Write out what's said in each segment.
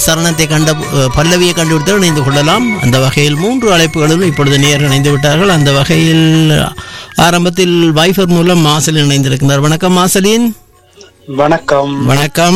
சரணத்தை கண்ட அஹ், பல்லவியை கண்டுபிடித்து இணைந்து கொள்ளலாம் அந்த வகையில் மூன்று அழைப்புகளும் இப்பொழுது நேர் இணைந்து விட்டார்கள் அந்த வகையில் ஆரம்பத்தில் வைஃபர் மூலம் மாசலின் இணைந்திருக்கிறார் வணக்கம் மாசலின் வணக்கம் வணக்கம்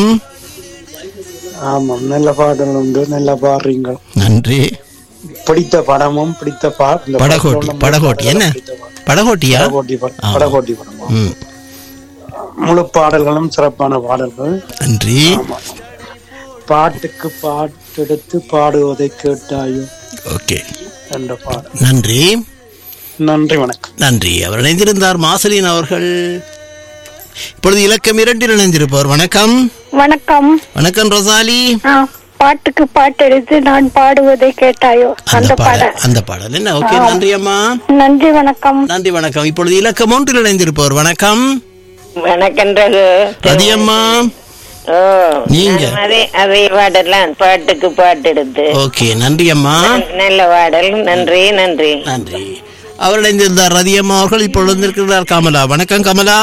ஆமாம் நல்ல பாடல் உண்டு நல்ல பாடுறீங்க நன்றி பிடித்த படமும் பிடித்த பா இந்த படகோட்டி படத்தோட படகோட்டி என்ன பிடித்த படம். படகோட்டியா படகோட்டி படம் படகோட்டி படம் ம் முழு பாடல்களும் சிறப்பான பாடல்கள் நன்றி ஆமா பாட்டுக்கு பாட்டெடுத்து பாடுவதை கேட்டாயோ ஓகே என்ற பாடல் நன்றி நன்றி வணக்கம் நன்றி அவர் இணைந்திருந்தார் மாசலின் அவர்கள் இப்பொழுது இலக்கம் இரண்டில் இணைந்திருப்பவர் வணக்கம் வணக்கம் வணக்கம் ரொசாலி ஆ, பாட்டுக்கு பாட்டு எடுத்து நான் பாடுவதை கேட்டாயோ அந்த அந்த பாடல் பாடல் அந்த பாடல் என்ன ஓகே நன்றி அம்மா நன்றி வணக்கம் நன்றி வணக்கம் இப்பொழுது இலக்கம் ஒன்றில் இணைந்திருப்பவர் வணக்கம் வணக்கம் ரகு அதியம்மா ஓ நீங்க? நானும் அதே அதே பாடலாம் பாட்டுக்கு பாட்டு எடுத்து ஓகே நன்றி அம்மா நல்ல பாடல் நன்றி நன்றி நன்றி அவர் இணைந்திருந்தார் ரதியம்மா அவர்கள் இப்பொழுது வந்திருக்கிறார் கமலா வணக்கம் கமலா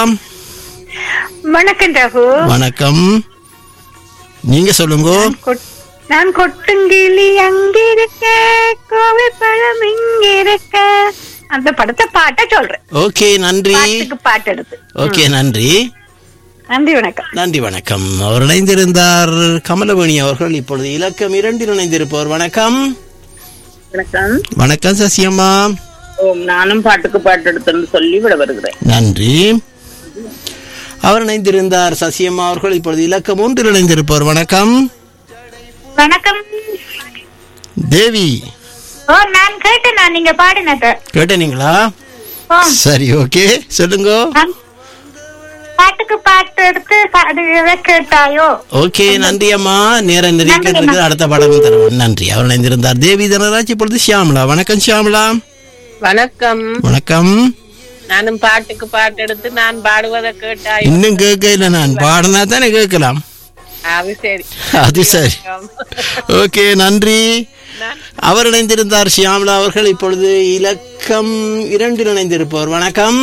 வணக்கம் ரகு வணக்கம் நீங்க சொல்லுங்க கொட்- நான் கொட்டுங்கிளி அங்கிருக்க கோவை பழம் இங்கிருக்க அந்த படத்தை பாட்ட சொல்றேன் ஓகே நன்றி பாட்டுக்கு பாட்டு எடுத்து ஓகே நன்றி நன்றி வணக்கம் நன்றி வணக்கம் அவர் இணைந்திருந்தார் கமலவேணி அவர்கள் இப்பொழுது இலக்கம் இரண்டில் இணைந்திருப்பவர் வணக்கம் வணக்கம் வணக்கம் சசியம்மா ஓம் நானும் பாட்டுக்கு பாட்டு எடுத்துன்னு சொல்லி விட வருகிறேன் நன்றி அவர் இணைந்திருந்தார் சசியம்மா அவர்கள் இப்பொழுது இலக்கம் ஒன்றில் இணைந்திருப்பவர் வணக்கம் வணக்கம் தேவி ஓ நான் கேட்டேன் நான் நீங்க பாடினத கேட்டீங்களா ஓ சரி ஓகே சொல்லுங்க நான் பாட்டுக்கு பாட்டு எடுத்து பாடுவதை கேட்டாயோ ஓகே நன்றி அம்மா நேரம் நெருங்கிட்டு அடுத்த படமும் தருவோம் நன்றி அவர் இணைந்திருந்தார் தேவி தனராஜ் இப்பொழுது ஷியாமலா வணக்கம் ஷியாமலா வணக்கம் வணக்கம் நானும் பாட்டுக்கு பாட்டு எடுத்து நான் பாடுவதை கேட்டாய் இன்னும் கேட்கல நான் பாடினா தானே கேட்கலாம் அது சரி அது சரி ஓகே நன்றி அவர் இணைந்திருந்தார் ஷியாமலா அவர்கள் இப்பொழுது இலக்கம் இரண்டில் இணைந்திருப்பவர் வணக்கம்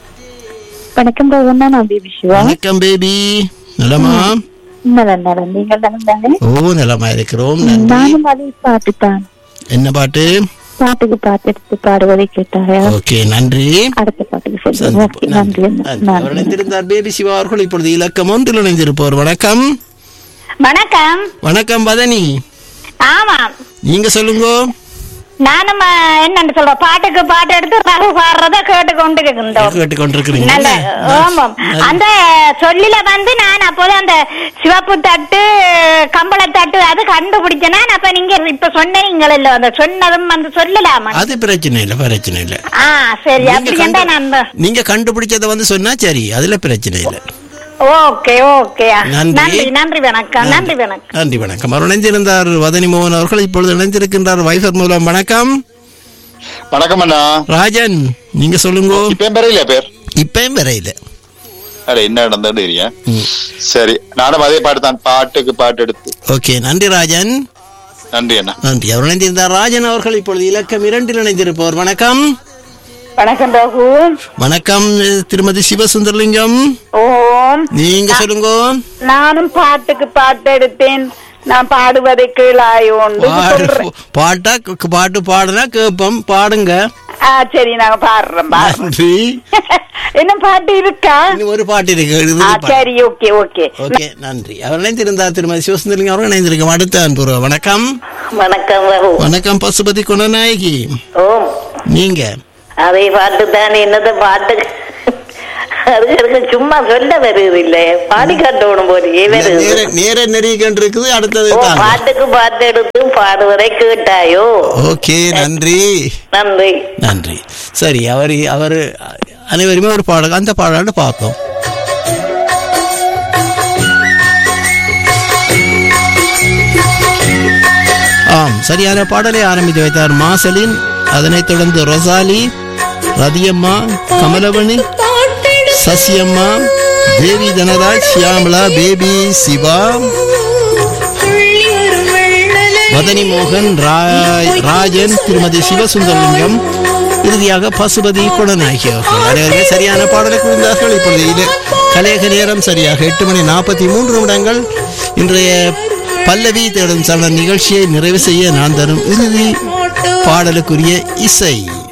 வணக்கம் ரகுன்னா நான் பேபி சிவா வணக்கம் பேபி நலமா நலம் நலம் நீங்கள் நலம் தானே ஓ நலமா இருக்கிறோம் நன்றி நானும் அதே பாட்டு தான் என்ன பாட்டு பாட்டுக்கு பாட்டு எடுத்து பாடுவதை கேட்டாயா ஓகே நன்றி அடுத்த பாட்டுக்கு சொல்லுங்க ஓகே, நன்றி நன்றி. அவர் நன்றி இணைந்திருந்தார் பேபி சிவா அவர்கள் இப்பொழுது இலக்கம் ஒன்றில் இணைந்திருப்பவர் வணக்கம் வணக்கம் வணக்கம் பதனி ஆமாம் நீங்க சொல்லுங்க நானும் அஹ், என்னன்னு சொல்ற பாட்டுக்கு பாட்டு எடுத்து ரகு பாடுறத கேட்டு கொண்டு இருந்தோம் கேட்டுக்கொண்டிருக்கிறீங்க நல்ல ஆமாம் அந்த சொல்லில வந்து நான் அப்போது அந்த சிவப்பு தட்டு கம்பள தட்டு அது கண்டுபிடிச்சேனா அப்ப நீங்க இப்ப சொன்னீங்கள இல்ல அந்த சொன்னதும் வந்து சொல்லலாமா அது பிரச்சனை இல்லை பிரச்சனை இல்லை ஆ சரி நீங்க அப்படி கண்டு- நான் அந்த- நீங்க கண்டுபிடிச்சத வந்து சொன்னா சரி அதுல பிரச்சனை இல்லை ஓகே ஓகே நன்றி. நன்றி நன்றி வணக்கம் நன்றி வணக்கம் நன்றி வணக்கம் அவர் இணைந்திருந்தார் வதனி மோகன் அவர்கள் இப்பொழுது இணைந்திருக்கின்றார் வைஃபர் மூலம் வணக்கம் வணக்கம் அண்ணா ராஜன் நீங்க சொல்லுங்க இப்ப என் பேரையில பேர் இப்பயும் வரையில அட என்ன நடந்தது தெரியும் சரி நானும் அதே பாட்டு தான் பாட்டுக்கு பாட்டு எடுத்து ஓகே நன்றி ராஜன் நன்றி அண்ணா நன்றி அவர் இணைந்திருந்தார் ராஜன் அவர்கள் இப்பொழுது இலக்கம் இரண்டில் இணைந்திருப்பவர் வணக்கம் வணக்கம் ரகு வணக்கம் திருமதி சிவசுந்தரலிங்கம் ஓம் நீங்க சொல்லுங்க நானும் பாட்டுக்கு பாட்டு எடுத்தேன் நான் பாடுவதை கீழாயோண்டு பாடு சொல்றேன் பாட்டா கு- பாட்டு பாடுனா கேட்போம் பாடுங்க ஆ சரி நாங்க பாடுறோம் பாடுறோம் நன்றி என்ன பாட்டு இருக்கா இன்னும் ஒரு பாட்டு இருக்கு ஆ, இறுதி பாட்டு. சரி ஓகே ஓகே ஓகே நன்றி அவர் இணைந்திருந்தார் திருமதி சிவசுந்தரலிங்கம் அவர்கள் இணைந்திருக்கோம் அடுத்த அன்புறோம் வணக்கம் வணக்கம் ரகு வணக்கம் பசுபதி குணநாயகி ஓம் நீங்க அதே பாட்டு தான் என்னது பாட்டு அது எனக்கு சும்மா சொல்ல வருது இல்ல பாடி காட்டணும் போலயே வருது நேர நேர நெருங்கிட்டு இருக்குது அடுத்தது ஓ தாங்க பாட்டுக்கு பாட்டு எடுத்து பாடுவதை கேட்டாயோ ஓகே நன்றி நன்றி நன்றி சரி அவர் அவர் அனைவருமே ஒரு பாடல் அந்த பாடலாண்டு பார்ப்போம் ஆம் சரியான பாடலை ஆரம்பித்து வைத்தார் மாசலின் அதனைத் தொடர்ந்து ரொசாலி ரதியம்மா கமலவணி சசியம்மா தேவி தனராஜ் ஷியாமலா பேபி சிவா வதனி மோகன் ராய்- ராஜன் திருமதி சிவசுந்தரலிங்கம் இறுதியாக பசுபதி குணநாயகி அவர்கள் அனைவருமே சரியான பாடலை கூர்ந்தார்கள் இப்பொழுது இது கலையக நேரம் சரியாக எட்டு மணி நாற்பத்தி மூன்று நிமிடங்கள் இன்றைய பல்லவி தேடும் சரண நிகழ்ச்சியை நிறைவு செய்ய நான் தரும் இறுதி பாடலுக்குரிய இசை